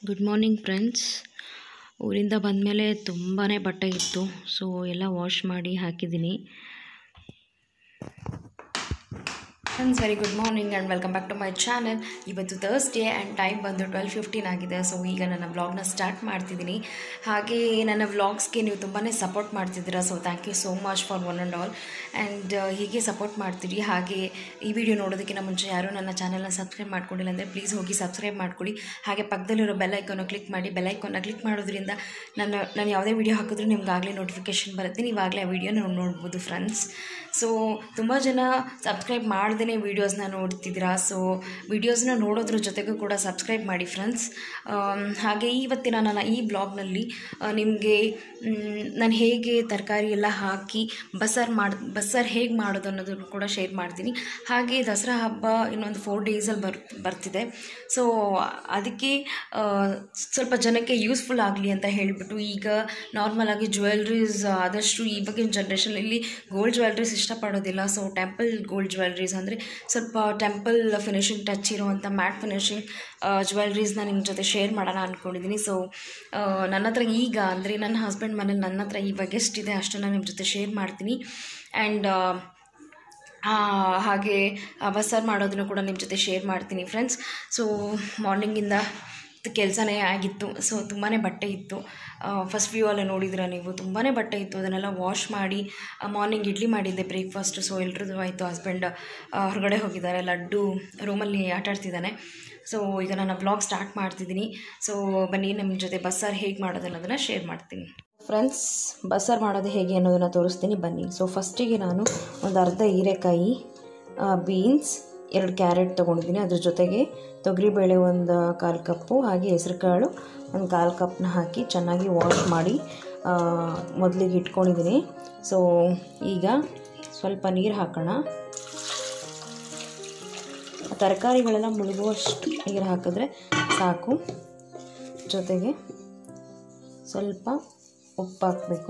good morning friends ಊರಿಂದ ಬಂದಮೇಲೆ ತುಂಬಾ ಬಟ್ಟೆ ಇತ್ತು ಸೊ ಎಲ್ಲ ವಾಶ್ ಮಾಡಿ ಹಾಕಿದ್ದೀನಿ friends very good morning and welcome back to my channel ಇವತ್ತು ಥರ್ಸ್ಡೇ ಆ್ಯಂಡ್ ಟೈಮ್ ಬಂದು ಟ್ವೆಲ್ ಫಿಫ್ಟೀನ್ ಆಗಿದೆ ಸೊ ಈಗ ನನ್ನ ವ್ಲಾಗ್ನ ಸ್ಟಾರ್ಟ್ ಮಾಡ್ತಿದ್ದೀನಿ ಹಾಗೆ ನನ್ನ ವ್ಲಾಗ್ಸ್ಗೆ ನೀವು ತುಂಬಾ ಸಪೋರ್ಟ್ ಮಾಡ್ತಿದ್ದೀರಾ so thank you so much for one and all and ಹೀಗೆ ಸಪೋರ್ಟ್ ಮಾಡ್ತೀರಿ ಹಾಗೆ ಈ ವಿಡಿಯೋ ನೋಡೋದಕ್ಕಿಂತ ಮುಂಚೆ ಯಾರೂ ನನ್ನ ಚಾನಲ್ನ ಸಬ್ಸ್ಕ್ರೈಬ್ ಮಾಡ್ಕೊಂಡಿಲ್ಲ ಅಂದರೆ ಪ್ಲೀಸ್ ಹೋಗಿ ಸಬ್ಸ್ಕ್ರೈಬ್ ಮಾಡ್ಕೊಳ್ಳಿ ಹಾಗೆ ಪಕ್ಕದಲ್ಲಿರೋ ಬೆಲ್ ಐಕಾನ ಕ್ಲಿಕ್ ಮಾಡಿ ಬೆಲ್ ಐಕಾನ್ನ ಕ್ಲಿಕ್ ಮಾಡೋದ್ರಿಂದ ನನ್ನ ನಾನು ಯಾವುದೇ ವಿಡಿಯೋ ಹಾಕಿದ್ರೂ ನಿಮ್ಗಾಗಲೇ ನೋಟಿಫಿಕೇಷನ್ ಬರುತ್ತೆ ನೀವಾಗಲೇ ಆ ವಿಡಿಯೋನ ನೋಡ್ಬೋದು ಫ್ರೆಂಡ್ಸ್ ಸೊ ತುಂಬ ಜನ ಸಬ್ಸ್ಕ್ರೈಬ್ ಮಾಡ್ದೇ ವೀಡಿಯೋಸ್ನ ನೋಡ್ತಿದ್ದೀರಾ ಸೊ ವೀಡಿಯೋಸ್ನ ನೋಡೋದ್ರ ಜೊತೆಗೂ ಕೂಡ ಸಬ್ಸ್ಕ್ರೈಬ್ ಮಾಡಿ ಫ್ರೆಂಡ್ಸ್ ಹಾಗೆ ಇವತ್ತಿನ ನನ್ನ ಈ ಬ್ಲಾಗ್ನಲ್ಲಿ ನಿಮಗೆ ನಾನು ಹೇಗೆ ತರಕಾರಿ ಎಲ್ಲ ಹಾಕಿ ಬಸ್ಸಾರು ಮಾಡಿ ಬಸ್ಸಾರು ಹೇಗೆ ಮಾಡೋದು ಅನ್ನೋದನ್ನು ಕೂಡ ಶೇರ್ ಮಾಡ್ತೀನಿ ಹಾಗೆ ದಸರಾ ಹಬ್ಬ ಇನ್ನೊಂದು ಫೋರ್ ಡೇಸಲ್ಲಿ ಬರ್ ಬರ್ತಿದೆ ಸೊ ಅದಕ್ಕೆ ಆ, ಸ್ವಲ್ಪ ಜನಕ್ಕೆ ಯೂಸ್ಫುಲ್ ಆಗಲಿ ಅಂತ ಹೇಳಿಬಿಟ್ಟು ಈಗ ನಾರ್ಮಲ್ ಆಗಿ ಜ್ಯುವೆಲ್ರೀಸ್ ಆದಷ್ಟು ಇವಾಗಿನ ಜನ್ರೇಷನಲ್ಲಿ ಗೋಲ್ಡ್ ಜ್ಯುವೆಲ್ರೀಸ್ ಇಷ್ಟಪಡೋದಿಲ್ಲ ಸೊ ಟೆಂಪಲ್ ಗೋಲ್ಡ್ ಜ್ಯುವೆಲ್ರೀಸ್ ಅಂದರೆ ಸ್ವಲ್ಪ ಟೆಂಪಲ್ ಫಿನಿಶಿಂಗ್ ಟಚ್ ಇರುವಂಥ ಮ್ಯಾಟ್ ಫಿನಿಶಿಂಗ್ ಜ್ಯುವೆಲ್ರೀಸ್ನ ನಿಮ್ಮ ಜೊತೆ ಶೇರ್ ಮಾಡೋಣ ಅಂದ್ಕೊಂಡಿದ್ದೀನಿ ಸೊ ನನ್ನ ಹತ್ರ ಈಗ ಅಂದರೆ ನನ್ನ ಹಸ್ಬೆಂಡ್ ಮನೇಲಿ ನನ್ನ ಹತ್ರ ಇವಾಗ ಎಷ್ಟಿದೆ ಅಷ್ಟನ್ನು ನಿಮ್ಮ ಜೊತೆ ಶೇರ್ ಮಾಡ್ತೀನಿ ಆ್ಯಂಡ್ ಹಾಗೆ ಬಸ್ಸಾರು ಮಾಡೋದನ್ನು ಕೂಡ ನಿಮ್ಮ ಜೊತೆ ಶೇರ್ ಮಾಡ್ತೀನಿ ಫ್ರೆಂಡ್ಸ್ ಸೊ ಮಾರ್ನಿಂಗಿಂದ ಕೆಲಸನೇ ಆಗಿತ್ತು ಸೊ ತುಂಬಾ ಬಟ್ಟೆ ಇತ್ತು ಫಸ್ಟ್ ವ್ಯೂ ಎಲ್ಲ ನೋಡಿದ್ರೆ ನೀವು ತುಂಬಾ ಬಟ್ಟೆ ಇತ್ತು ಅದನ್ನೆಲ್ಲ ವಾಶ್ ಮಾಡಿ ಮಾರ್ನಿಂಗ್ ಇಡ್ಲಿ ಮಾಡಿದ್ದೆ ಬ್ರೇಕ್ಫಾಸ್ಟ್ ಸೊ ಎಲ್ರದ್ದು ಆಯಿತು ಹಸ್ಬೆಂಡ್ ಹೊರಗಡೆ ಹೋಗಿದ್ದಾರೆ ಲಡ್ಡು ರೂಮಲ್ಲಿ ಆಟ ಆಡ್ತಿದ್ದಾನೆ ಸೊ ಈಗ ನಾನು ಬ್ಲಾಗ್ ಸ್ಟಾರ್ಟ್ ಮಾಡ್ತಿದ್ದೀನಿ ಸೊ ಬನ್ನಿ ನಮ್ಮ ಜೊತೆ ಬಸ್ಸಾರು ಹೇಗೆ ಮಾಡೋದು ಅನ್ನೋದನ್ನು ಶೇರ್ ಮಾಡ್ತೀನಿ ಫ್ರೆಂಡ್ಸ್ ಬಸ್ಸಾರು ಮಾಡೋದು ಹೇಗೆ ಅನ್ನೋದನ್ನು ತೋರಿಸ್ತೀನಿ ಬನ್ನಿ ಸೊ ಫಸ್ಟಿಗೆ ನಾನು ಒಂದು ಅರ್ಧ ಹೀರೆಕಾಯಿ ಬೀನ್ಸ್ ಎರಡು ಕ್ಯಾರೆಟ್ ತೊಗೊಂಡಿದ್ದೀನಿ ಅದ್ರ ಜೊತೆಗೆ ತೊಗರಿಬೇಳೆ ಒಂದು ಕಾಲು ಕಪ್ಪು ಹಾಗೆ ಹೆಸರುಕಾಳು ಒಂದು ಕಾಲು ಕಪ್ನ ಹಾಕಿ ಚೆನ್ನಾಗಿ ವಾಶ್ ಮಾಡಿ ಮೊದಲಿಗೆ ಇಟ್ಕೊಂಡಿದ್ದೀನಿ ಸೊ ಈಗ ಸ್ವಲ್ಪ ನೀರು ಹಾಕೋಣ ತರಕಾರಿಗಳೆಲ್ಲ ಮುಳುಗುವಷ್ಟು ನೀರು ಹಾಕಿದ್ರೆ ಸಾಕು ಜೊತೆಗೆ ಸ್ವಲ್ಪ ಉಪ್ಪು ಹಾಕಬೇಕು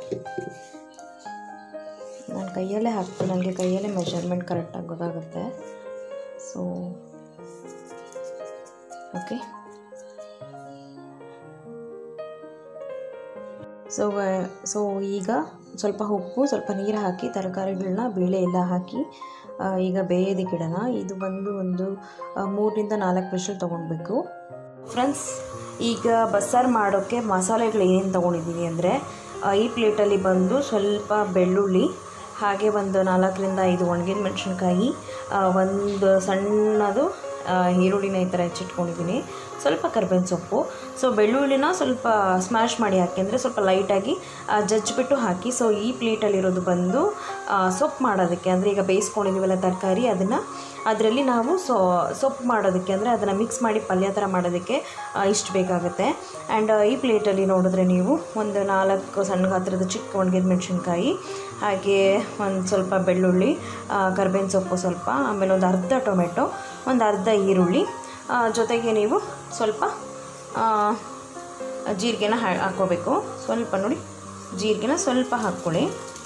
ನಾನು ಕೈಯಲ್ಲೇ ಹಾಕ್ತೀನಿ ನನಗೆ ಕೈಯಲ್ಲೇ ಮೆಷರ್ಮೆಂಟ್ ಕರೆಕ್ಟಾಗಿ ಗೊತ್ತಾಗುತ್ತೆ ಸೊ ಓಕೆ ಸೊ ಸೊ ಈಗ ಸ್ವಲ್ಪ ಉಪ್ಪು ಸ್ವಲ್ಪ ನೀರು ಹಾಕಿ ತರಕಾರಿಗಳನ್ನ ಬೇಳೆ ಎಲ್ಲ ಹಾಕಿ ಆ, ಈಗ ಬೇಯೋದಕ್ಕಿಡೋಣ ಇದು ಬಂದು ಒಂದು ಆ, ಮೂರರಿಂದ ನಾಲ್ಕು ವಿಷಲ್ ತೊಗೊಳ್ಬೇಕು ಫ್ರೆಂಡ್ಸ್ ಈಗ ಬಸ್ಸಾರು ಮಾಡೋಕ್ಕೆ ಮಸಾಲೆಗಳು ಏನೇನು ತೊಗೊಂಡಿದ್ದೀನಿ ಅಂದರೆ ಈ ಪ್ಲೇಟಲ್ಲಿ ಬಂದು ಸ್ವಲ್ಪ ಬೆಳ್ಳುಳ್ಳಿ ಹಾಗೆ ಒಂದು ನಾಲ್ಕರಿಂದ ಐದು ಒಣಗಿದ ಮೆಣಸಿನ್ಕಾಯಿ ಒಂದು ಸಣ್ಣದು ಆ, ಈರುಳ್ಳಿನ ಈ ಥರ ಹೆಚ್ಚಿಟ್ಕೊಂಡಿದ್ದೀನಿ ಸ್ವಲ್ಪ ಕರ್ಬೇವಿನ ಸೊಪ್ಪು ಸೊ ಬೆಳ್ಳುಳ್ಳಿನ ಸ್ವಲ್ಪ ಸ್ಮ್ಯಾಶ್ ಮಾಡಿ ಹಾಕಿ ಅಂದರೆ ಸ್ವಲ್ಪ ಲೈಟಾಗಿ ಜಜ್ಜಿಬಿಟ್ಟು ಹಾಕಿ ಸೊ ಈ ಪ್ಲೇಟಲ್ಲಿರೋದು ಬಂದು ಆ, ಸೊಪ್ಪು ಮಾಡೋದಕ್ಕೆ ಅಂದರೆ ಈಗ ಬೇಯಿಸ್ಕೊಂಡಿದ್ದೀವಲ್ಲ ತರಕಾರಿ ಅದನ್ನು ಅದರಲ್ಲಿ ನಾವು ಸೊ ಸೊಪ್ಪು ಮಾಡೋದಕ್ಕೆ ಅಂದರೆ ಅದನ್ನು ಮಿಕ್ಸ್ ಮಾಡಿ ಪಲ್ಯ ಥರ ಮಾಡೋದಕ್ಕೆ ಆ, ಇಷ್ಟು ಬೇಕಾಗುತ್ತೆ ಆ್ಯಂಡ್ ಈ ಪ್ಲೇಟಲ್ಲಿ ನೋಡಿದ್ರೆ ನೀವು ಒಂದು ನಾಲ್ಕು ಸಣ್ಣ ಗಾತ್ರದ ಚಿಕ್ಕ ಒಣಗಿದ ಮೆಣಸಿನ್ಕಾಯಿ ಹಾಗೆ ಒಂದು ಸ್ವಲ್ಪ ಬೆಳ್ಳುಳ್ಳಿ ಆ, ಕರ್ಬೇವಿನ ಸೊಪ್ಪು ಸ್ವಲ್ಪ ಆಮೇಲೆ ಒಂದು ಅರ್ಧ ಟೊಮೆಟೊ ಒಂದು ಅರ್ಧ ಈರುಳ್ಳಿ ಆ, ಜೊತೆಗೆ ನೀವು ಸ್ವಲ್ಪ ಆ, ಜೀರಿಗೆನ ಹಾ ಹಾಕ್ಕೋಬೇಕು ಸ್ವಲ್ಪ ನೋಡಿ ಜೀರಿಗೆನ ಸ್ವಲ್ಪ ಹಾಕ್ಕೊಳ್ಳಿ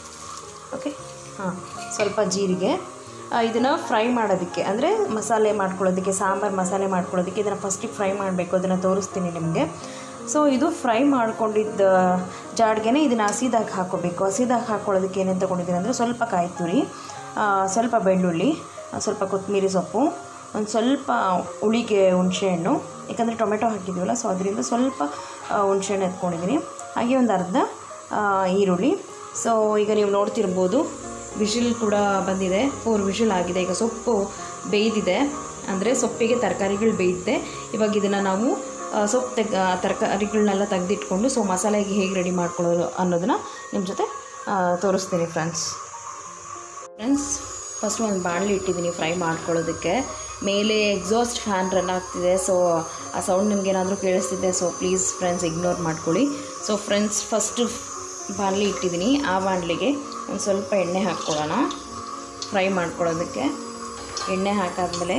ಓಕೆ ಹಾಂ ಸ್ವಲ್ಪ ಜೀರಿಗೆ ಇದನ್ನು ಫ್ರೈ ಮಾಡೋದಕ್ಕೆ ಅಂದರೆ ಮಸಾಲೆ ಮಾಡ್ಕೊಳ್ಳೋದಕ್ಕೆ ಸಾಂಬಾರು ಮಸಾಲೆ ಮಾಡ್ಕೊಳ್ಳೋದಕ್ಕೆ ಇದನ್ನು ಫಸ್ಟಿಗೆ ಫ್ರೈ ಮಾಡಬೇಕು ಅದನ್ನು ತೋರಿಸ್ತೀನಿ ನಿಮಗೆ ಸೊ ಇದು ಫ್ರೈ ಮಾಡ್ಕೊಂಡಿದ್ದ ಜಾಡ್ಗೆನೆ ಇದನ್ನು ಹಸಿದಾಗಿ ಹಾಕ್ಕೋಬೇಕು ಹಸಿದಾಗಿ ಹಾಕ್ಕೊಳ್ಳೋದಕ್ಕೆ ಏನೇನು ತೊಗೊಂಡಿದ್ದೀನಿ ಅಂದರೆ ಸ್ವಲ್ಪ ಕಾಯಿ ತುರಿ ಆ, ಸ್ವಲ್ಪ ಬೆಳ್ಳುಳ್ಳಿ ಆ, ಸ್ವಲ್ಪ ಕೊತ್ತಂಬರಿ ಸೊಪ್ಪು ಒಂದು ಸ್ವಲ್ಪ ಹುಳಿಗೆ ಹುಣಸೆಹಣ್ಣು ಯಾಕಂದರೆ ಟೊಮೆಟೊ ಹಾಕಿದ್ದೀವಲ್ಲ ಸೊ ಅದರಿಂದ ಸ್ವಲ್ಪ ಆ, ಹುಣಸೆಹಣ್ಣು ಎತ್ಕೊಂಡಿದ್ದೀನಿ ಹಾಗೆ ಒಂದು ಅರ್ಧ ಆ, ಈರುಳ್ಳಿ ಸೊ ಈಗ ನೀವು ನೋಡ್ತಿರ್ಬೋದು ವಿಷಿಲ್ ಕೂಡ ಬಂದಿದೆ ಫೋರ್ ವಿಷಿಲ್ ಆಗಿದೆ ಈಗ ಸೊಪ್ಪು ಬೇಯ್ದಿದೆ ಅಂದರೆ ಸೊಪ್ಪಿಗೆ ತರಕಾರಿಗಳು ಬೇಯ್ದಿದೆ ಇವಾಗ ಇದನ್ನು ನಾವು ಆ, ಸೊಪ್ಪು ತೆಗ್ ಆ, ತರಕಾರಿಗಳನ್ನೆಲ್ಲ ತೆಗೆದಿಟ್ಕೊಂಡು ಸೊ ಮಸಾಲೆಗೆ ಹೇಗೆ ರೆಡಿ ಮಾಡ್ಕೊಳ್ಳೋದು ಅನ್ನೋದನ್ನು ನಿಮ್ಮ ಜೊತೆ ಆ, ತೋರಿಸ್ತೀನಿ ಫ್ರೆಂಡ್ಸ್ ಫ್ರೆಂಡ್ಸ್ ಫಸ್ಟ್ ಒಂದು ಬಾಣಲಿ ಇಟ್ಟಿದ್ದೀನಿ ಫ್ರೈ ಮಾಡ್ಕೊಳ್ಳೋದಕ್ಕೆ ಮೇಲೆ ಎಕ್ಸಾಸ್ಟ್ ಫ್ಯಾನ್ ರನ್ ಆಗ್ತಿದೆ ಸೊ ಆ ಸೌಂಡ್ ನಿಮ್ಗೆ ಏನಾದರೂ ಕೇಳಿಸ್ತಿದೆ ಸೊ ಪ್ಲೀಸ್ ಫ್ರೆಂಡ್ಸ್ ಇಗ್ನೋರ್ ಮಾಡ್ಕೊಳ್ಳಿ ಸೊ ಫ್ರೆಂಡ್ಸ್ ಫಸ್ಟು ಬಾಣಲಿ ಇಟ್ಟಿದ್ದೀನಿ ಆ ಬಾಣಲಿಗೆ ಒಂದು ಸ್ವಲ್ಪ ಎಣ್ಣೆ ಹಾಕ್ಕೊಳ್ಳೋಣ ಫ್ರೈ ಮಾಡ್ಕೊಳ್ಳೋದಕ್ಕೆ ಎಣ್ಣೆ ಹಾಕಾದ್ಮೇಲೆ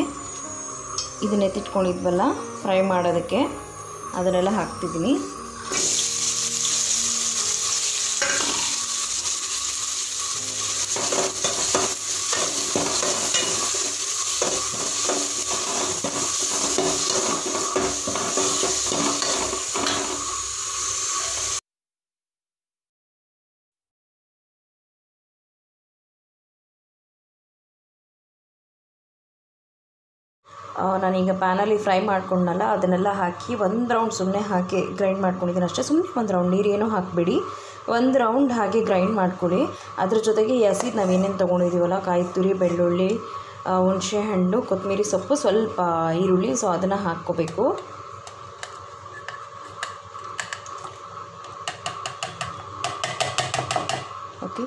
ಇದನ್ನ ಎತ್ತಿಟ್ಕೊಂಡಿದ್ವಲ್ಲ ಫ್ರೈ ಮಾಡೋದಕ್ಕೆ ಅದನ್ನೆಲ್ಲ ಹಾಕ್ತಿದ್ದೀನಿ ಆ, ನಾನೀಗ ಪ್ಯಾನಲ್ಲಿ ಫ್ರೈ ಮಾಡ್ಕೊಂಡಲ್ಲ ಅದನ್ನೆಲ್ಲ ಹಾಕಿ ಒಂದು ರೌಂಡ್ ಸುಮ್ಮನೆ ಹಾಕಿ ಗ್ರೈಂಡ್ ಮಾಡ್ಕೊಂಡಿದ್ದೀನಿ ಅಷ್ಟೇ ಸುಮ್ಮನೆ ಒಂದು ರೌಂಡ್ ನೀರೇನು ಹಾಕಬೇಡಿ ಒಂದು ರೌಂಡ್ ಹಾಗೆ ಗ್ರೈಂಡ್ ಮಾಡ್ಕೊಳ್ಳಿ ಅದ್ರ ಜೊತೆಗೆ ಈ ಹಸಿದು ನಾವೇನೇನು ತೊಗೊಂಡಿದ್ದೀವಲ್ಲ ಕಾಯಿ ತುರಿ ಬೆಳ್ಳುಳ್ಳಿ ಆ, ಹುಣಸೆ ಹಣ್ಣು ಕೊತ್ತಂಬರಿ ಸೊಪ್ಪು ಸ್ವಲ್ಪ ಈರುಳ್ಳಿ ಸೊ ಅದನ್ನು ಹಾಕ್ಕೋಬೇಕು ಓಕೆ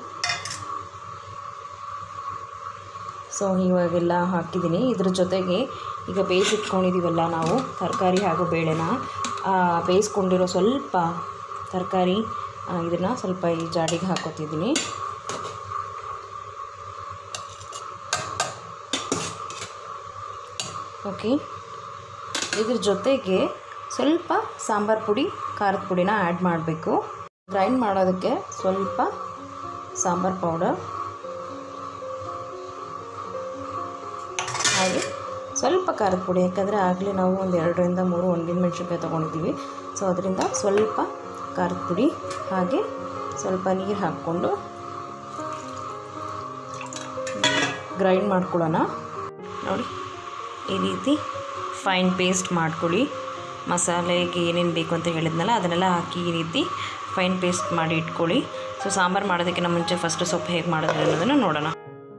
ಸೊ ಇವಾಗೆಲ್ಲ ಹಾಕಿದ್ದೀನಿ ಇದ್ರ ಜೊತೆಗೆ ಈಗ ಬೇಯಿಸಿಟ್ಕೊಂಡಿದ್ದೀವಲ್ಲ ನಾವು ತರಕಾರಿ ಹಾಗೂ ಬೇಳೆನ ಆ, ಬೇಯಿಸ್ಕೊಂಡಿರೋ ಸ್ವಲ್ಪ ತರಕಾರಿ ಇದನ್ನು ಸ್ವಲ್ಪ ಈ ಜಾಡಿಗೆ ಹಾಕೋತಿದ್ದೀನಿ ಓಕೆ ಇದ್ರ ಜೊತೆಗೆ ಸ್ವಲ್ಪ ಸಾಂಬಾರು ಪುಡಿ ಖಾರದ ಪುಡಿನ ಆ್ಯಡ್ ಮಾಡಬೇಕು ಗ್ರೈಂಡ್ ಮಾಡೋದಕ್ಕೆ ಸ್ವಲ್ಪ ಸಾಂಬಾರು ಪೌಡರ್ ಹಾಗೆ ಸ್ವಲ್ಪ ಖಾರದ ಪುಡಿ ಯಾಕಂದರೆ ಆಗಲೇ ನಾವು ಒಂದು ಎರಡರಿಂದ ಮೂರು ಒಣಗಿನ ಮೆಣಸಿನ್ಕಾಯಿ ತೊಗೊಂಡಿದ್ದೀವಿ ಸೊ ಅದರಿಂದ ಸ್ವಲ್ಪ ಖಾರದ ಪುಡಿ ಹಾಗೆ ಸ್ವಲ್ಪ ನೀರು ಹಾಕ್ಕೊಂಡು ಗ್ರೈಂಡ್ ಮಾಡ್ಕೊಳ್ಳೋಣ ನೋಡಿ ಈ ರೀತಿ ಫೈನ್ ಪೇಸ್ಟ್ ಮಾಡ್ಕೊಳ್ಳಿ ಮಸಾಲೆಗೆ ಏನೇನು ಬೇಕು ಅಂತ ಹೇಳಿದ್ನಲ್ಲ ಅದನ್ನೆಲ್ಲ ಹಾಕಿ ಈ ರೀತಿ ಫೈನ್ ಪೇಸ್ಟ್ ಮಾಡಿ ಇಟ್ಕೊಳ್ಳಿ ಸೊ ಸಾಂಬಾರು ಮಾಡೋದಕ್ಕಿಂತ ಮುಂಚೆ ಫಸ್ಟ್ ಸೊಪ್ಪು ಹೇಗೆ ಮಾಡೋದು ಅನ್ನೋದನ್ನು ನೋಡೋಣ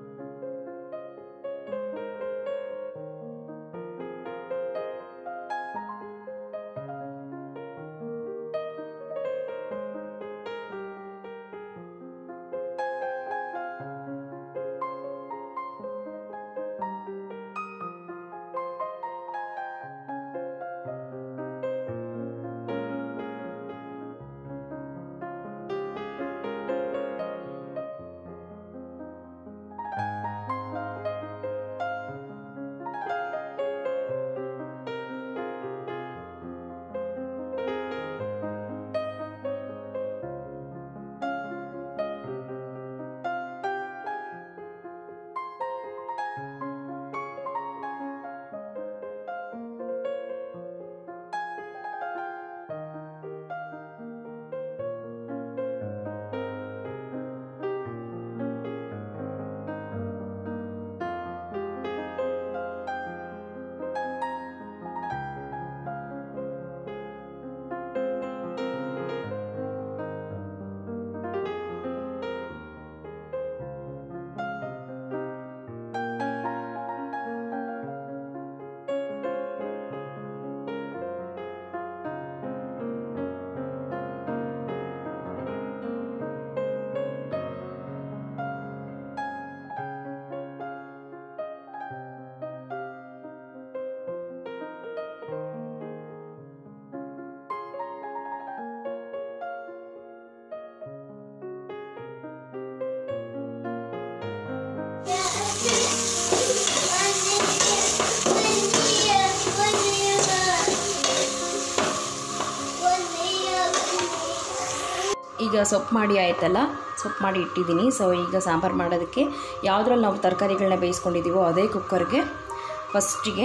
ಈಗ ಸೊಪ್ಪು ಮಾಡಿ ಆಯ್ತಲ್ಲ ಸೊಪ್ಪು ಮಾಡಿ ಇಟ್ಟಿದ್ದೀನಿ ಸೊ ಈಗ ಸಾಂಬಾರು ಮಾಡೋದಕ್ಕೆ ಯಾವುದ್ರಲ್ಲಿ ನಾವು ತರಕಾರಿಗಳನ್ನ ಬೇಯಿಸ್ಕೊಂಡಿದ್ದೀವೋ ಅದೇ ಕುಕ್ಕರ್ಗೆ ಫಸ್ಟಿಗೆ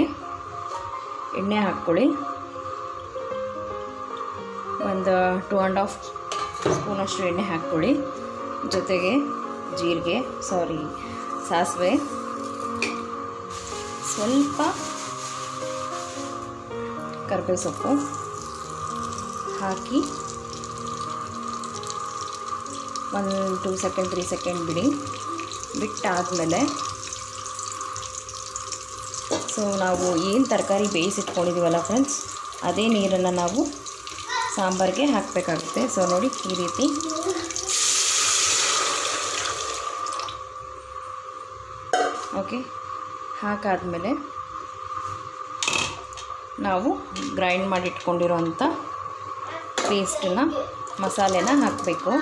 ಎಣ್ಣೆ ಹಾಕ್ಕೊಳ್ಳಿ ಒಂದು ಟೂ ಆ್ಯಂಡ್ ಹಾಫ್ ಸ್ಪೂನಷ್ಟು ಎಣ್ಣೆ ಹಾಕ್ಕೊಳ್ಳಿ ಜೊತೆಗೆ ಜೀರಿಗೆ ಸಾರಿ ಸಾಸಿವೆ ಸ್ವಲ್ಪ ಕರಿಬೇವು ಸೊಪ್ಪು ಹಾಕಿ ಒಂದು ಟೂ ಸೆಕೆಂಡ್ ತ್ರೀ ಸೆಕೆಂಡ್ ಬಿಡಿ ಬಿಟ್ಟಾದಮೇಲೆ ಸೊ ನಾವು ಏನು ತರಕಾರಿ ಬೇಯಿಸಿಟ್ಕೊಂಡಿದ್ದೀವಲ್ಲ ಫ್ರೆಂಡ್ಸ್ ಅದೇ ನೀರನ್ನು ನಾವು ಸಾಂಬಾರಿಗೆ ಹಾಕಬೇಕಾಗುತ್ತೆ ಸೊ ನೋಡಿ ಈ ರೀತಿ ಓಕೆ ಹಾಕಾದ್ಮೇಲೆ ನಾವು ಗ್ರೈಂಡ್ ಮಾಡಿ ಇಟ್ಕೊಂಡಿರೋಂಥ ಪೇಸ್ಟನ್ನ ಮಸಾಲೆನ ಹಾಕಬೇಕು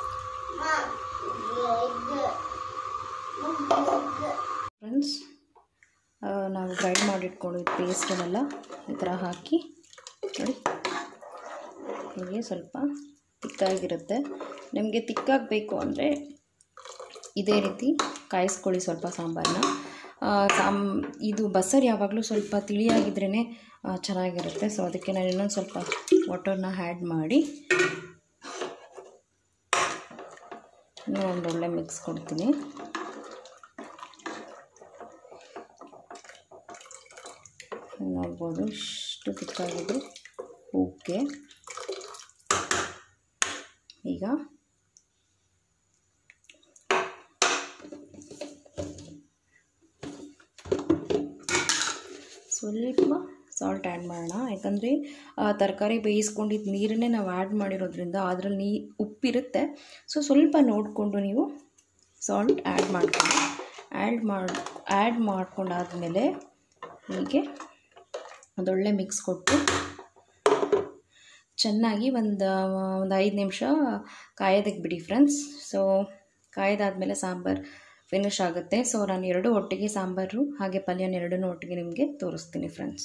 ಫ್ರೆಂಡ್ಸ್ ನಾವು ಗ್ರೈಂಡ್ ಮಾಡಿ ಇಟ್ಕೊಂಡಿದ್ದ ಪೇಸ್ಟನ್ನೆಲ್ಲ ಈ ಥರ ಹಾಕಿ ನೋಡಿ ಹೀಗೆ ಸ್ವಲ್ಪ ತಿಕ್ಕಾಗಿರುತ್ತೆ ನಿಮಗೆ ತಿಕ್ಕಾಗಬೇಕು ಅಂದರೆ ಇದೇ ರೀತಿ ಕಾಯಿಸ್ಕೊಳ್ಳಿ ಸ್ವಲ್ಪ ಸಾಂಬಾರನ್ನ ಸಾಮ್ ಇದು ಬಸ್ಸರ್ ಯಾವಾಗಲೂ ಸ್ವಲ್ಪ ತಿಳಿಯಾಗಿದ್ರೇ ಚೆನ್ನಾಗಿರುತ್ತೆ ಸೊ ಅದಕ್ಕೆ ನಾನು ಇನ್ನೊಂದು ಸ್ವಲ್ಪ ವಾಟರ್ನ ಆ್ಯಡ್ ಮಾಡಿ ಇನ್ನೂ ಒಂದು ಒಳ್ಳೆ ಮಿಕ್ಸ್ ಕೊಡ್ತೀನಿ ನೋಡ್ಬೋದು ಇಷ್ಟು ತಿಕ್ಕಾಗಿದ್ರು ಓಕೆ ಈಗ ಸ್ವಲ್ಪ ಸಾಲ್ಟ್ ಆ್ಯಡ್ ಮಾಡೋಣ ಯಾಕಂದರೆ ತರಕಾರಿ ಬೇಯಿಸ್ಕೊಂಡಿದ್ದು ನೀರನ್ನೇ ನಾವು ಆ್ಯಡ್ ಮಾಡಿರೋದ್ರಿಂದ ಅದರಲ್ಲಿ ನೀ ಉಪ್ಪಿರುತ್ತೆ ಸೊ ಸ್ವಲ್ಪ ನೋಡಿಕೊಂಡು ನೀವು ಸಾಲ್ಟ್ ಆ್ಯಡ್ ಮಾಡ್ಕೊಂಡು ಆ್ಯಡ್ ಮಾಡಿ ಆ್ಯಡ್ ಮಾಡ್ಕೊಂಡಾದಮೇಲೆ ಹೀಗೆ ಅದೊಳ್ಳೆ ಮಿಕ್ಸ್ ಕೊಟ್ಟು ಚೆನ್ನಾಗಿ ಒಂದು ಒಂದು ಐದು ನಿಮಿಷ ಕಾಯೋದಕ್ಕೆ ಬಿಡಿ ಫ್ರೆಂಡ್ಸ್ ಸೊ ಕಾಯ್ದಾದ್ಮೇಲೆ ಸಾಂಬಾರು ಫಿನಿಶ್ ಆಗುತ್ತೆ ಸೊ ನಾನು ಎರಡು ಒಟ್ಟಿಗೆ ಸಾಂಬಾರು ಹಾಗೆ ಪಲ್ಯನ ಎರಡನ್ನೂ ಒಟ್ಟಿಗೆ ನಿಮಗೆ ತೋರಿಸ್ತೀನಿ ಫ್ರೆಂಡ್ಸ್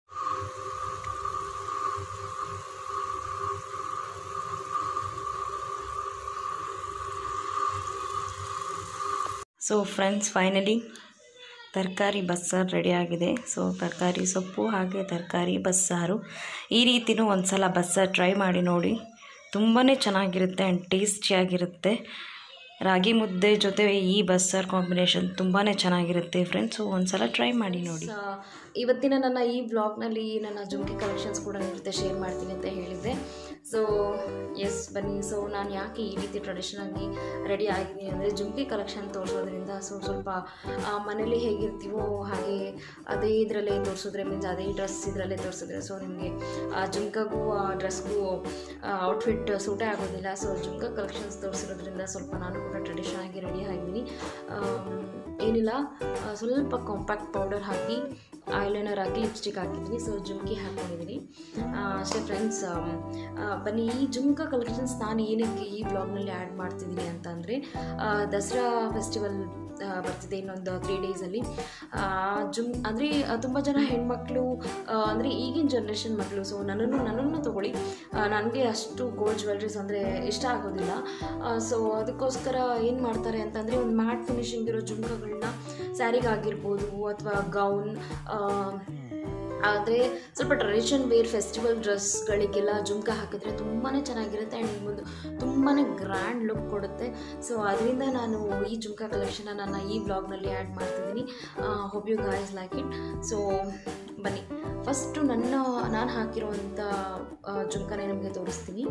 ಸೊ ಫ್ರೆಂಡ್ಸ್ ಫೈನಲಿ ತರಕಾರಿ ಬಸ್ಸಾರು ರೆಡಿಯಾಗಿದೆ ಸೊ ತರಕಾರಿ ಸೊಪ್ಪು ಹಾಗೆ ತರಕಾರಿ ಬಸ್ಸಾರು ಈ ರೀತಿನೂ ಒಂದು ಸಲ ಬಸ್ಸಾರು ಟ್ರೈ ಮಾಡಿ ನೋಡಿ ತುಂಬಾ ಚೆನ್ನಾಗಿರುತ್ತೆ ಆ್ಯಂಡ್ ಟೇಸ್ಟಿಯಾಗಿರುತ್ತೆ ರಾಗಿ ಮುದ್ದೆ ಜೊತೆ ಈ ಬಸ್ಸಾರು ಕಾಂಬಿನೇಷನ್ ತುಂಬಾ ಚೆನ್ನಾಗಿರುತ್ತೆ ಫ್ರೆಂಡ್ಸ್ ಸೊ ಒಂದು ಸಲ ಟ್ರೈ ಮಾಡಿ ನೋಡಿ ಇವತ್ತಿನ ನನ್ನ ಈ ಬ್ಲಾಗ್ನಲ್ಲಿ ನನ್ನ ಜುಮ್ಕಿ ಕಲೆಕ್ಷನ್ಸ್ ಕೂಡ ನಿಮ್ಮ ಜೊತೆ ಶೇರ್ ಮಾಡ್ತೀನಿ ಅಂತ ಹೇಳಿದ್ದೆ ಸೊ ಎಸ್ ಬನ್ನಿ ಸೊ ನಾನು ಯಾಕೆ ಈ ರೀತಿ ಟ್ರೆಡಿಷನಾಗಿ ರೆಡಿ ಆಗಿದ್ದೀನಿ ಅಂದರೆ ಜುಮ್ಕಿ ಕಲೆಕ್ಷನ್ ತೋರಿಸೋದ್ರಿಂದ ಸೊ ಸ್ವಲ್ಪ ಆ, ಮನೇಲಿ ಹೇಗಿರ್ತೀವೋ ಹಾಗೆ ಅದೇ ಇದರಲ್ಲೇ ತೋರಿಸಿದ್ರೆ ಮೀನ್ಸ್ ಅದೇ ಡ್ರೆಸ್ ಇದರಲ್ಲೇ ತೋರಿಸಿದ್ರೆ ಸೊ ನಿಮಗೆ ಆ ಜುಮ್ಕಾಗೂ ಆ ಡ್ರೆಸ್ಗೂ ಔಟ್ಫಿಟ್ ಸೂಟೇ ಆಗೋದಿಲ್ಲ ಸೊ ಜುಮ್ಕಾ ಕಲೆಕ್ಷನ್ಸ್ ತೋರಿಸಿರೋದ್ರಿಂದ ಸ್ವಲ್ಪ ನಾನು ಕೂಡ ಟ್ರೆಡಿಷನ್ ಆಗಿ ರೆಡಿ ಆಗಿದ್ದೀನಿ ಆಮ್, ಏನಿಲ್ಲ ಆ, ಸ್ವಲ್ಪ ಕಾಂಪ್ಯಾಕ್ಟ್ ಪೌಡರ್ ಹಾಕಿ ಐಲೈನರ್ ಹಾಕಿ ಲಿಪ್ಸ್ಟಿಕ್ ಹಾಕಿದ್ದೀನಿ ಸೊ ಜುಮ್ಕಿ ಹಾಕ್ಕೊಂಡಿದ್ದೀನಿ ಆ, ಅಷ್ಟೇ ಫ್ರೆಂಡ್ಸ್ ಬನ್ನಿ ಈ ಜುಮ್ಕಾ ಕಲೆಕ್ಷನ್ಸ್ ನಾನು ಏನಕ್ಕೆ ಈ ಬ್ಲಾಗ್ನಲ್ಲಿ ಆ್ಯಡ್ ಮಾಡ್ತಿದ್ದೀನಿ ಅಂತಂದರೆ ದಸರಾ ಫೆಸ್ಟಿವಲ್ ಬರ್ತಿದೆ ಇನ್ನೊಂದು ತ್ರೀ ಡೇಸಲ್ಲಿ ಜುಮ್ ಅಂದರೆ ತುಂಬ ಜನ ಹೆಣ್ಮಕ್ಳು ಅಂದರೆ ಈಗಿನ ಜನ್ರೇಷನ್ ಮಕ್ಕಳು ಸೊ ನನ್ನನ್ನು ನನ್ನನ್ನು ತೊಗೊಳ್ಳಿ ನನಗೆ ಅಷ್ಟು ಗೋಲ್ಡ್ ಜ್ಯುವೆಲ್ರೀಸ್ ಅಂದರೆ ಇಷ್ಟ ಆಗೋದಿಲ್ಲ ಸೊ ಅದಕ್ಕೋಸ್ಕರ ಏನು ಮಾಡ್ತಾರೆ ಅಂತಂದರೆ ಒಂದು ಮ್ಯಾಟ್ ಫಿನಿಶಿಂಗ್ ಇರೋ ಜುಮ್ಕಗಳನ್ನ ಸ್ಯಾರಿಗಾಗಿರ್ಬೋದು ಅಥವಾ ಗೌನ್ ಆದರೆ ಸ್ವಲ್ಪ ಟ್ರೆಡಿಷನ್ ವೇರ್ ಫೆಸ್ಟಿವಲ್ ಡ್ರೆಸ್ಗಳಿಗೆಲ್ಲ ಜುಮ್ಕ ಹಾಕಿದ್ರೆ ತುಂಬಾ ಚೆನ್ನಾಗಿರುತ್ತೆ ಆ್ಯಂಡ್ ನಿಮ್ಮೊಂದು ತುಂಬಾ ಗ್ರ್ಯಾಂಡ್ ಲುಕ್ ಕೊಡುತ್ತೆ ಸೊ ಅದರಿಂದ ನಾನು ಈ ಜುಮ್ಕ ಕಲೆಕ್ಷನ್ನ ನನ್ನ ಈ ಬ್ಲಾಗ್ನಲ್ಲಿ ಆ್ಯಡ್ ಮಾಡ್ತಿದ್ದೀನಿ hope you guys like it so ಬನ್ನಿ ಫಸ್ಟು ನನ್ನ ನಾನು ಹಾಕಿರುವಂಥ ಜುಮ್ಕನೇ ನಿಮಗೆ ತೋರಿಸ್ತೀನಿ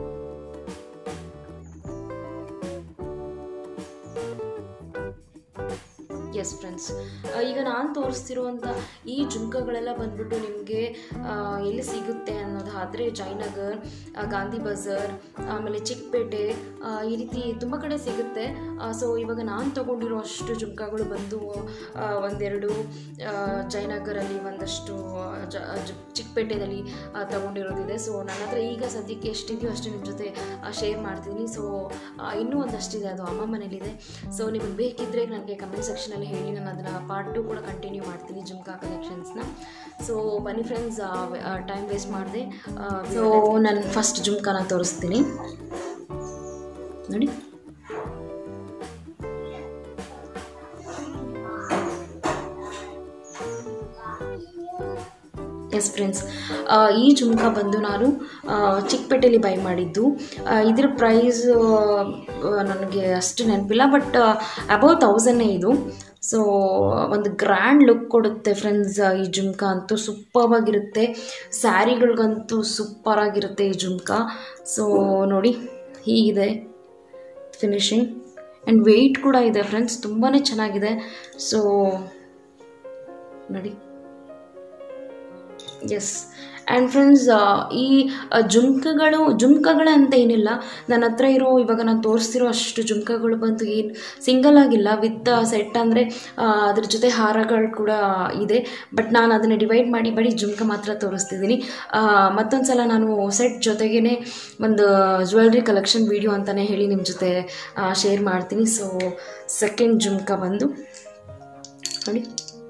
ಎಸ್ ಫ್ರೆಂಡ್ಸ್ ಈಗ ನಾನು ತೋರಿಸ್ತಿರುವಂಥ ಈ ಜುಮ್ಕಗಳೆಲ್ಲ ಬಂದ್ಬಿಟ್ಟು ನಿಮಗೆ ಎಲ್ಲಿ ಸಿಗುತ್ತೆ ಅನ್ನೋದಾದರೆ ಜಯನಗರ್ ಆ, ಗಾಂಧಿ ಬಜಾರ್ ಆಮೇಲೆ ಚಿಕ್ಕಪೇಟೆ ಆ, ಈ ರೀತಿ ತುಂಬ ಕಡೆ ಸಿಗುತ್ತೆ ಸೊ ಇವಾಗ ನಾನು ತೊಗೊಂಡಿರೋ ಅಷ್ಟು ಜುಮ್ಕಗಳು ಬಂದು ಆ, ಒಂದೆರಡು ಆ, ಜಯನಗರಲ್ಲಿ ಒಂದಷ್ಟು ಜ ಜ- ಚಿಕ್ಕಪೇಟೆಯಲ್ಲಿ ಆ, ತಗೊಂಡಿರೋದಿದೆ ಸೊ ನನ್ನ ಹತ್ರ ಈಗ ಸದ್ಯಕ್ಕೆ ಎಷ್ಟಿದೆಯೋ ಅಷ್ಟು ನಿಮ್ಮ ಜೊತೆ ಶೇರ್ ಮಾಡ್ತೀನಿ ಸೊ ಇನ್ನೂ ಒಂದಷ್ಟಿದೆ ಅದು ಅಮ್ಮ ಮನೇಲಿದೆ ಸೊ ನಿಮಗೆ ಬೇಕಿದ್ದರೆ ನನಗೆ ಕಮೆಂಟ್ ಸೆಕ್ಷನಲ್ಲಿ ಹೇಳಿ ನಾನು ಅದನ್ನು ಪಾರ್ಟ್ ಟು ಕೂಡ ಕಂಟಿನ್ಯೂ ಮಾಡ್ತೀನಿ ಜುಮ್ಕಾ ಕಲೆಕ್ಷನ್ಸ್ನ ಸೊ ಬನ್ನಿ ಫ್ರೆಂಡ್ಸ್ ಟೈಮ್ ವೇಸ್ಟ್ ಮಾಡಿದೆ ಸೊ ನಾನು ಫಸ್ಟ್ ಜುಮ್ಕಾನ ತೋರಿಸ್ತೀನಿ ನೋಡಿ ಎಸ್ ಫ್ರೆಂಡ್ಸ್ ಈ ಜುಮ್ಕಾ ಬಂದು ನಾನು ಆ, ಚಿಕ್ಕಪೇಟೆಯಲ್ಲಿ ಬೈ ಮಾಡಿದ್ದು ಆ, ಇದ್ರ ಪ್ರೈಸ್ ನನಗೆ ಅಷ್ಟು ನೆನಪಿಲ್ಲ ಬಟ್ ಅಬೌವ್ ತೌಸಂಡೇ ಇದು ಸೊ ಒಂದು ಗ್ರ್ಯಾಂಡ್ ಲುಕ್ ಕೊಡುತ್ತೆ ಫ್ರೆಂಡ್ಸ್ ಈ ಜುಮ್ಕಾ ಅಂತೂ ಸೂಪರ್ವಾಗಿರುತ್ತೆ ಸ್ಯಾರಿಗಳಿಗಂತೂ ಸೂಪರಾಗಿರುತ್ತೆ ಈ ಜುಮ್ಕಾ ಸೊ ನೋಡಿ ಹೀಗಿದೆ ಫಿನಿಶಿಂಗ್ ಆ್ಯಂಡ್ ವೆಯ್ಟ್ ಕೂಡ ಇದೆ ಫ್ರೆಂಡ್ಸ್ ತುಂಬಾ ಚೆನ್ನಾಗಿದೆ ಸೊ ನೋಡಿ ಎಸ್ ಆ್ಯಂಡ್ ಫ್ರೆಂಡ್ಸ್ ಈ ಆ, ಜುಮ್ಕಗಳು ಜುಮ್ಕಗಳಂತ ಏನಿಲ್ಲ ನನ್ನ ಹತ್ರ ಇರೋ ಇವಾಗ ನಾನು ತೋರಿಸ್ತಿರೋ ಅಷ್ಟು ಜುಮ್ಕಗಳು ಬಂತು ಏನು ಸಿಂಗಲ್ ಆಗಿಲ್ಲ ವಿತ್ ಸೆಟ್ ಅಂದರೆ ಅದ್ರ ಜೊತೆ ಹಾರಗಳು ಕೂಡ ಇದೆ ಬಟ್ ನಾನು ಅದನ್ನು ಡಿವೈಡ್ ಮಾಡಿ ಬರೀ ಜುಮ್ಕ ಮಾತ್ರ ತೋರಿಸ್ತಿದ್ದೀನಿ ಮತ್ತೊಂದು ಸಲ ನಾನು ಸೆಟ್ ಜೊತೆಗೇ ಒಂದು ಜ್ಯುವೆಲ್ರಿ ಕಲೆಕ್ಷನ್ ವಿಡಿಯೋ ಅಂತಲೇ ಹೇಳಿ ನಿಮ್ಮ ಜೊತೆ ಶೇರ್ ಮಾಡ್ತೀನಿ ಸೊ ಸೆಕೆಂಡ್ ಜುಮ್ಕ ಬಂದು ನೋಡಿ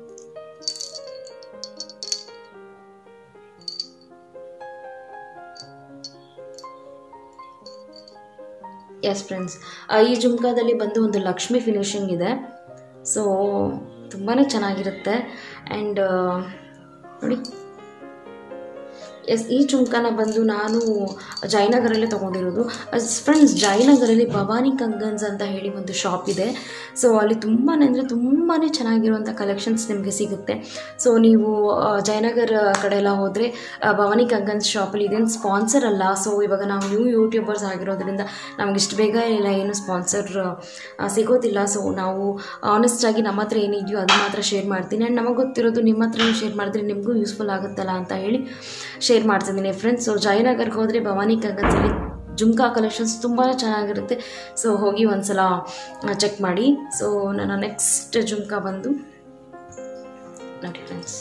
ಎಸ್ ಫ್ರೆಂಡ್ಸ್ ಈ ಜುಮ್ಕಾದಲ್ಲಿ ಬಂದು ಒಂದು ಲಕ್ಷ್ಮಿ ಫಿನಿಶಿಂಗ್ ಇದೆ ಸೊ ತುಂಬಾ ಚೆನ್ನಾಗಿರುತ್ತೆ ಆ್ಯಂಡ್ ನೋಡಿ ಎಸ್ ಈ ಜುಮ್ಕಾನ ಬಂದು ನಾನು ಜಯನಗರಲ್ಲೇ ತೊಗೊಂಡಿರೋದು ಫ್ರೆಂಡ್ಸ್ ಜಯನಗರಲ್ಲಿ ಭವಾನಿ ಕಂಗನ್ಸ್ ಅಂತ ಹೇಳಿ ಒಂದು ಶಾಪ್ ಇದೆ ಸೊ ಅಲ್ಲಿ ತುಂಬಾ ಅಂದರೆ ತುಂಬಾ ಚೆನ್ನಾಗಿರುವಂಥ ಕಲೆಕ್ಷನ್ಸ್ ನಿಮಗೆ ಸಿಗುತ್ತೆ ಸೊ ನೀವು ಆ, ಜಯನಗರ ಕಡೆ ಎಲ್ಲ ಹೋದರೆ ಭವಾನಿ ಕಂಗನ್ಸ್ ಶಾಪಲ್ಲಿ ಇದೇನು ಸ್ಪಾನ್ಸರ್ ಅಲ್ಲ ಸೊ ಇವಾಗ ನಾವು ನ್ಯೂ ಯೂಟ್ಯೂಬರ್ಸ್ ಆಗಿರೋದ್ರಿಂದ ನಮ್ಗೆ ಇಷ್ಟು ಬೇಗ ಎಲ್ಲ ಏನು ಸ್ಪಾನ್ಸರ್ ಸಿಗೋದಿಲ್ಲ ಸೊ ನಾವು ಆನೆಸ್ಟಾಗಿ ನಮ್ಮ ಹತ್ರ ಏನಿದೆಯೋ ಅದು ಮಾತ್ರ ಶೇರ್ ಮಾಡ್ತೀನಿ ಆ್ಯಂಡ್ ನಮಗೆ ಗೊತ್ತಿರೋದು ನಿಮ್ಮ ಹತ್ರನೂ ಶೇರ್ ಮಾಡಿದ್ರೆ ನಿಮಗೂ ಯೂಸ್ಫುಲ್ ಆಗುತ್ತಲ್ಲ ಅಂತ ಹೇಳಿ ಶೇರ್ ಮಾಡ್ತಿದ್ದೀನಿ ಫ್ರೆಂಡ್ಸ್ ಸೊ ಜಯನಗರ್ಗೆ ಹೋದರೆ ಭವಾನಿ ಕಂಗನ್ಸಲ್ಲಿ ಜುಮ್ಕಾ ಕಲೆಕ್ಷನ್ಸ್ ತುಂಬಾ ಚೆನ್ನಾಗಿರುತ್ತೆ ಸೊ ಹೋಗಿ ಒಂದ್ಸಲ ಚೆಕ್ ಮಾಡಿ ಸೊ ನನ್ನ ನೆಕ್ಸ್ಟ್ ಜುಮ್ಕಾ ಬಂದು ನೋಡಿ ಫ್ರೆಂಡ್ಸ್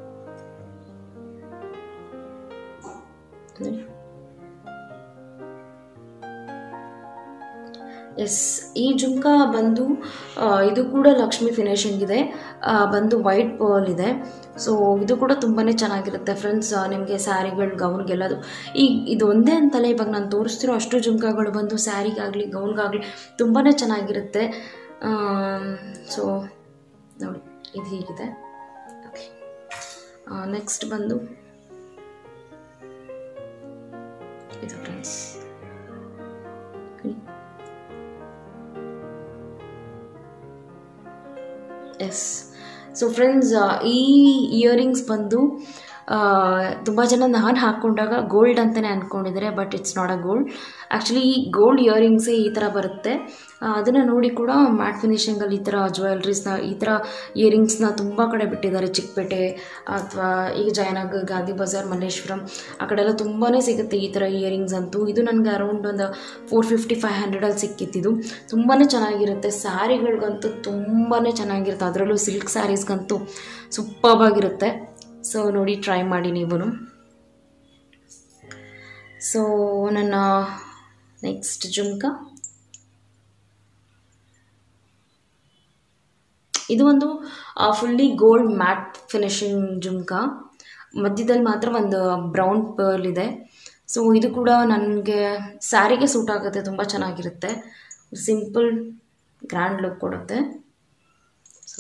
ನೋಡಿ ಎಸ್ ಈ ಜುಮ್ಕಾ ಬಂದು ಆ, ಇದು ಕೂಡ ಲಕ್ಷ್ಮಿ ಫಿನಿಶಿಂಗ್ ಇದೆ ಆ, ಬಂದು ವೈಟ್ ಪರ್ಲ್ ಇದೆ ಸೊ ಇದು ಕೂಡ ತುಂಬಾ ಚೆನ್ನಾಗಿರುತ್ತೆ ಫ್ರೆಂಡ್ಸ್ ನಿಮಗೆ ಸ್ಯಾರಿಗಳು ಗೌನ್ಗೆಲ್ಲದು ಈಗ ಇದು ಒಂದೇ ಅಂತಲ್ಲ ಇವಾಗ ನಾನು ತೋರಿಸ್ತಿರೋ ಅಷ್ಟು ಜುಮ್ಕಾಗಳು ಬಂದು ಸ್ಯಾರಿಗಾಗಲಿ ಗೌನ್ಗಾಗಲಿ ತುಂಬಾ ಚೆನ್ನಾಗಿರುತ್ತೆ ಸೊ ನೋಡಿ ಇದು ಹೀಗಿದೆ ಓಕೆ ನೆಕ್ಸ್ಟ್ ಬಂದು ಇದು ಫ್ರೆಂಡ್ಸ್ ಎಸ್ ಸೊ ಫ್ರೆಂಡ್ಸ್ ಈ ಇಯರಿಂಗ್ಸ್ ಬಂದು ತುಂಬ ಜನ ನಾನು ಹಾಕ್ಕೊಂಡಾಗ ಗೋಲ್ಡ್ ಅಂತಲೇ ಅಂದ್ಕೊಂಡಿದ್ದಾರೆ but it's not a gold actually gold ಇಯರಿಂಗ್ಸೇ ಈ ಥರ ಬರುತ್ತೆ ಅದನ್ನು ನೋಡಿ ಕೂಡ ಮ್ಯಾಟ್ ಫಿನಿಷಿಂಗಲ್ಲಿ ಈ ಥರ ಜ್ಯುವೆಲ್ರೀಸ್ನ ಈ ಥರ ಇಯರಿಂಗ್ಸ್ನ ತುಂಬ ಕಡೆ ಬಿಟ್ಟಿದ್ದಾರೆ ಚಿಕ್ಕಪೇಟೆ ಅಥವಾ ಈಗ ಜಯನಗರ್ ಗಾಂಧಿ ಬಜಾರ್ ಮಲ್ಲೇಶ್ವರಂ ಆ ಕಡೆ ಎಲ್ಲ ತುಂಬಾ ಸಿಗುತ್ತೆ ಈ ಥರ ಇಯರಿಂಗ್ಸ್ ಅಂತೂ ಇದು ನನಗೆ ಅರೌಂಡ್ ಒಂದು ಫೋರ್ ಫಿಫ್ಟಿ ಫೈವ್ ಹಂಡ್ರೆಡಲ್ಲಿ ಸಿಕ್ಕಿತ್ತಿದು ತುಂಬಾ ಚೆನ್ನಾಗಿರುತ್ತೆ ಸ್ಯಾರಿಗಳಿಗಂತೂ ತುಂಬಾ ಚೆನ್ನಾಗಿರುತ್ತೆ ಅದರಲ್ಲೂ ಸಿಲ್ಕ್ ಸ್ಯಾರೀಸ್ಗಂತೂ ಸೂಪರ್ಬಾಗಿರುತ್ತೆ ಸೊ ನೋಡಿ ಟ್ರೈ ಮಾಡಿ ನೀವು ಸೊ ನನ್ನ ನೆಕ್ಸ್ಟ್ ಜುಮ್ಕಾ ಇದು ಒಂದು fully gold matte finishing jhumka ಮಧ್ಯದಲ್ಲಿ ಮಾತ್ರ ಒಂದು ಬ್ರೌನ್ ಪರ್ಲ್ ಇದೆ ಸೊ ಇದು ಕೂಡ ನನಗೆ ಸ್ಯಾರಿಗೆ ಸೂಟ್ ಆಗುತ್ತೆ ತುಂಬ ಚೆನ್ನಾಗಿರುತ್ತೆ ಸಿಂಪಲ್ ಗ್ರ್ಯಾಂಡ್ ಲುಕ್ ಕೊಡುತ್ತೆ ಸೊ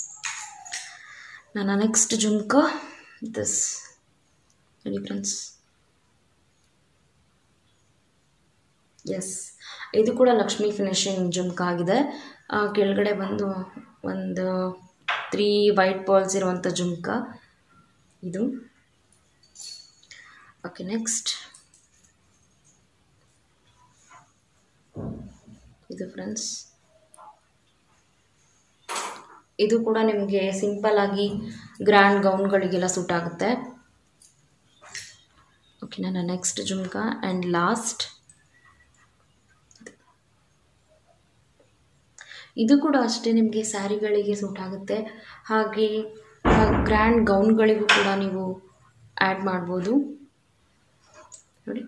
ನನ್ನ ನೆಕ್ಸ್ಟ್ ಜುಮ್ಕಾ ದಿಸ್ ನೋಡಿ ಫ್ರೆಂಡ್ಸ್ ಎಸ್ ಇದು ಕೂಡ ಲಕ್ಷ್ಮಿ ಫಿನಿಶಿಂಗ್ ಜುಮ್ಕಾ ಆಗಿದೆ ಆ, ಕೆಳಗಡೆ ಬಂದು ಒಂದು ತ್ರೀ ವೈಟ್ ಬಾಲ್ಸ್ ಇರುವಂಥ ಜುಮ್ಕಾ ಇದು ಓಕೆ ನೆಕ್ಸ್ಟ್ ಇದು ಫ್ರೆಂಡ್ಸ್ ಇದು ಕೂಡ ನಿಮಗೆ ಸಿಂಪಲ್ ಆಗಿ ಗ್ರ್ಯಾಂಡ್ ಗೌನ್ಗಳಿಗೆಲ್ಲ ಸೂಟ್ ಆಗುತ್ತೆ ಓಕೆ ನನ್ನ ನೆಕ್ಸ್ಟ್ ಜುಮ್ಕಾ ಆ್ಯಂಡ್ ಲಾಸ್ಟ್ ಇದು ಕೂಡ ಅಷ್ಟೇ ನಿಮಗೆ ಸ್ಯಾರಿಗಳಿಗೆ ಸೂಟ್ ಆಗುತ್ತೆ ಹಾಗೆ ಗ್ರ್ಯಾಂಡ್ ಗೌನ್ಗಳಿಗೂ ಕೂಡ ನೀವು ಆ್ಯಡ್ ಮಾಡ್ಬೋದು ನೋಡಿ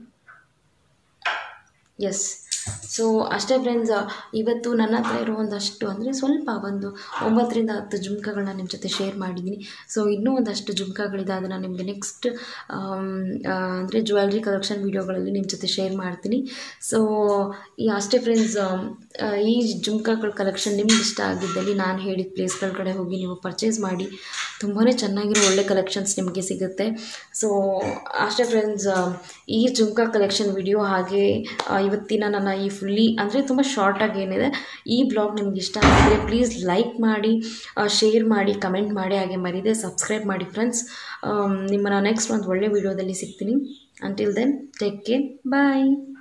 ಎಸ್ ಸೊ ಅಷ್ಟೇ ಫ್ರೆಂಡ್ಸ್ ಇವತ್ತು ನನ್ನ ಹತ್ರ ಇರೋ ಒಂದಷ್ಟು ಅಂದರೆ ಸ್ವಲ್ಪ ಒಂದು ಒಂಬತ್ತರಿಂದ ಹತ್ತು ಜುಮ್ಕಾಗಳನ್ನ ನಿಮ್ಮ ಜೊತೆ ಶೇರ್ ಮಾಡಿದ್ದೀನಿ ಸೊ ಇನ್ನೂ ಒಂದಷ್ಟು ಜುಮ್ಕಾಗಳಿದೆ ಅದನ್ನು ನಿಮಗೆ ನೆಕ್ಸ್ಟ್ ಅಂದರೆ ಜ್ಯುವೆಲ್ರಿ ಕಲೆಕ್ಷನ್ ವೀಡಿಯೋಗಳಲ್ಲಿ ನಿಮ್ಮ ಜೊತೆ ಶೇರ್ ಮಾಡ್ತೀನಿ ಸೊ ಈ ಅಷ್ಟೇ ಫ್ರೆಂಡ್ಸ್ ಈ ಜುಮ್ಕಾಗಳ ಕಲೆಕ್ಷನ್ ನಿಮ್ಗೆ ಇಷ್ಟ ಆಗಿದ್ದಲ್ಲಿ ನಾನು ಹೇಳಿದ ಪ್ಲೇಸ್ಗಳ ಕಡೆ ಹೋಗಿ ನೀವು ಪರ್ಚೇಸ್ ಮಾಡಿ ತುಂಬಾ ಚೆನ್ನಾಗಿರೋ ಒಳ್ಳೆ ಕಲೆಕ್ಷನ್ಸ್ ನಿಮಗೆ ಸಿಗುತ್ತೆ ಸೊ ಅಷ್ಟೇ ಫ್ರೆಂಡ್ಸ್ ಈ ಜುಮ್ಕಾ ಕಲೆಕ್ಷನ್ ವಿಡಿಯೋ ಹಾಗೆ ಆ, ಇವತ್ತಿನ ನನ್ನ ಈ ಫುಲ್ಲಿ ಅಂದರೆ ತುಂಬ ಶಾರ್ಟಾಗಿ ಏನಿದೆ ಈ ಬ್ಲಾಗ್ ನಿಮ್ಗೆ ಇಷ್ಟ ಆಗಿದ್ರೆ ಪ್ಲೀಸ್ ಲೈಕ್ ಮಾಡಿ ಶೇರ್ ಮಾಡಿ ಕಮೆಂಟ್ ಮಾಡಿ ಹಾಗೆ ಮರೀದೆ ಸಬ್ಸ್ಕ್ರೈಬ್ ಮಾಡಿ ಫ್ರೆಂಡ್ಸ್ ನಿಮ್ಮನ್ನು ನೆಕ್ಸ್ಟ್ ಒಂದು ಒಳ್ಳೆ ವಿಡಿಯೋದಲ್ಲಿ ಸಿಗ್ತೀನಿ ಅಂಟಿಲ್ ದೆನ್ ಟೇಕ್ ಕೇರ್ ಬಾಯ್